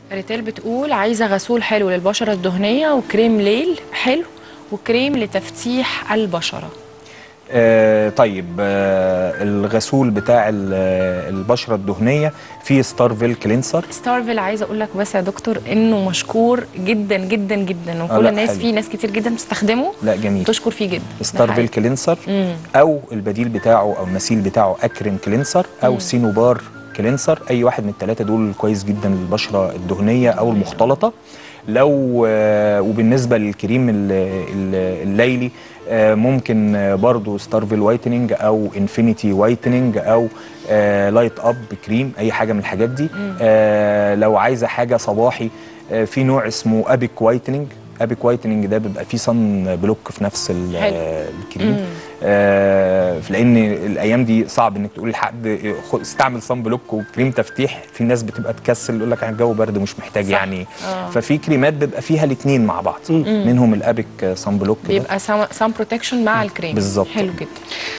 ريتال بتقول عايزه غسول حلو للبشره الدهنيه وكريم ليل حلو وكريم لتفتيح البشره آه طيب آه الغسول بتاع ال- آه، البشره الدهنيه فيه ستارفيل كلينسر ستارفيل عايزه اقول لك بس يا دكتور انه مشكور جدا جدا جدا وكل لا، الناس حلو. فيه ناس كتير جدا بتستخدمه لا جميل تشكر فيه جدا ده ستارفيل حقيقي. كلينسر مم. او البديل بتاعه او المثيل بتاعه اكريم كلينسر او سينوبار كلينسر اي واحد من الثلاثه دول كويس جدا للبشره الدهنيه او المختلطه لو آه، وبالنسبه للكريم ال- ال- الليلي آه، ممكن آه، برضو ستارفيل وايتنينج او انفينيتي وايتنينج او آه، لايت اب كريم اي حاجه من الحاجات دي آه، لو عايزه حاجه صباحي آه، في نوع اسمه ابيك وايتنينج ابيك وايتنينج ده بيبقى فيه صن بلوك في نفس ال- حلو. آه، الكريم آه لان الايام دي صعب انك تقول لحد خد- استعمل صن بلوك وكريم تفتيح في ناس بتبقى تكسل يقول لك الجو برد مش محتاج صح. يعني آه. ففي كريمات بيبقى فيها الاثنين مع بعض منهم الابيك صن بلوك ده بيبقى سان بروتكشن مع الكريم بالظبط. حلو جدا